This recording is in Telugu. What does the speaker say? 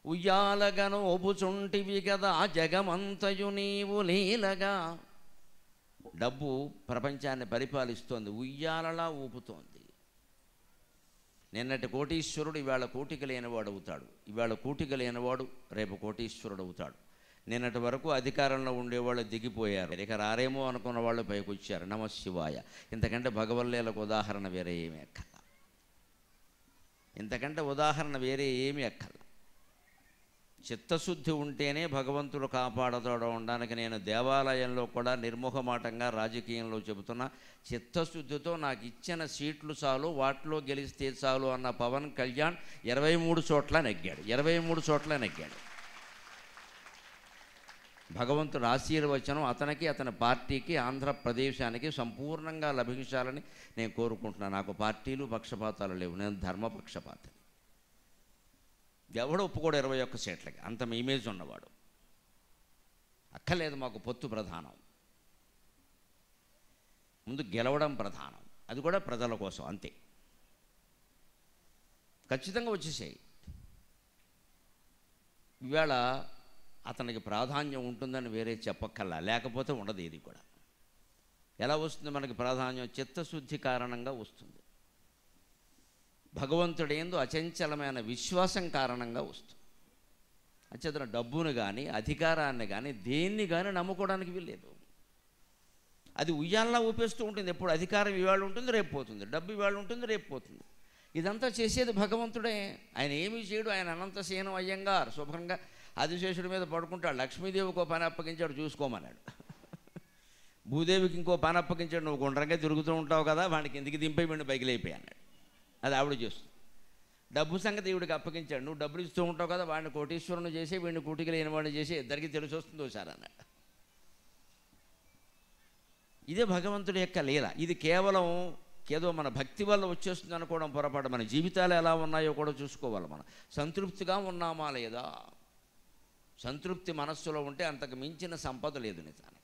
ఉయ్యాలగను ఒబుచుంటివి కదా జగమంతయు నీవు లీలగా డబ్బు ప్రపంచాన్ని పరిపాలిస్తోంది ఉయ్యాలలా ఊపుతోంది నిన్నటి కోటీశ్వరుడు ఇవాళ కోటిక లేనివాడు అవుతాడు ఇవాళ కోటిక లేనివాడు రేపు కోటీశ్వరుడు అవుతాడు నిన్నటి వరకు అధికారంలో ఉండేవాళ్ళు దిగిపోయారు ఇక రారేమో అనుకున్న వాళ్ళు పైకి వచ్చారు నమ శివాయ ఇంతకంటే భగవల్లేలకు ఉదాహరణ వేరే ఏమీ అక్కల ఇంతకంటే ఉదాహరణ వేరే ఏమీ అక్కల చిత్తశుద్ధి ఉంటేనే భగవంతుడు కాపాడతాడు ఉండడానికి నేను దేవాలయంలో కూడా నిర్ముఖమాటంగా రాజకీయంలో చెబుతున్నా చిత్తశుద్ధితో నాకు ఇచ్చిన సీట్లు చాలు వాటిలో గెలిస్తే చాలు అన్న పవన్ కళ్యాణ్ ఇరవై మూడు చోట్ల నెగ్గాడు ఇరవై మూడు చోట్ల నెగ్గాడు భగవంతుడు ఆశీర్వచనం అతనికి అతని పార్టీకి ఆంధ్రప్రదేశానికి సంపూర్ణంగా లభించాలని నేను కోరుకుంటున్నాను నాకు పార్టీలు పక్షపాతాలు లేవు నేను ధర్మపక్షపాతని ఎవడు ఒప్పుకోడు ఇరవై ఒక్క సీట్లకి అంత ఇమేజ్ ఉన్నవాడు అక్కర్లేదు మాకు పొత్తు ప్రధానం ముందు గెలవడం ప్రధానం అది కూడా ప్రజల కోసం అంతే ఖచ్చితంగా వచ్చేసాయి ఇవాళ అతనికి ప్రాధాన్యం ఉంటుందని వేరే చెప్పక్కల్లా లేకపోతే ఉండదు ఇది కూడా ఎలా వస్తుంది మనకి ప్రాధాన్యం చిత్తశుద్ధి కారణంగా వస్తుంది భగవంతుడేందు అచంచలమైన విశ్వాసం కారణంగా వస్తుంది అంచేతన డబ్బును కానీ అధికారాన్ని కానీ దేన్ని కానీ నమ్ముకోవడానికి వీల్లేదు అది ఉయ్యాల్లా ఊపేస్తూ ఉంటుంది ఎప్పుడు అధికారం ఇవాళ ఉంటుంది రేపు పోతుంది డబ్బు ఇవాళ ఉంటుంది రేపు పోతుంది ఇదంతా చేసేది భగవంతుడే ఆయన ఏమీ చేయడు ఆయన అనంతసేనం అయ్యంగారు శుభ్రంగా ఆదిశేషుడి మీద పడుకుంటాడు లక్ష్మీదేవికి ఓ పని అప్పగించాడు చూసుకోమన్నాడు భూదేవికి ఇంకో పని అప్పగించాడు నువ్వు గుండ్రంగా తిరుగుతూ ఉంటావు కదా వాడికి ఎందుకు దింపై వీడిని పైకి లేపి అన్నాడు అది ఆవిడ చేస్తుంది డబ్బు సంగతి ఈవిడికి అప్పగించాడు నువ్వు డబ్బులు ఇస్తూ ఉంటావు కదా వాడిని కోటీశ్వరుని చేసి వీడిని కూటికి లేని వాడిని చేసి ఇద్దరికి తెలిసి వస్తుంది ఒకసారి అన్నాడు ఇదే భగవంతుడి యొక్క లీల ఇది కేవలం ఏదో మన భక్తి వల్ల వచ్చేస్తుంది అనుకోవడం పొరపాటు మన జీవితాలు ఎలా ఉన్నాయో కూడా చూసుకోవాలి మనం సంతృప్తిగా ఉన్నామా లేదా సంతృప్తి మనస్సులో ఉంటే అంతకు మించిన సంపద లేదు నిజానికి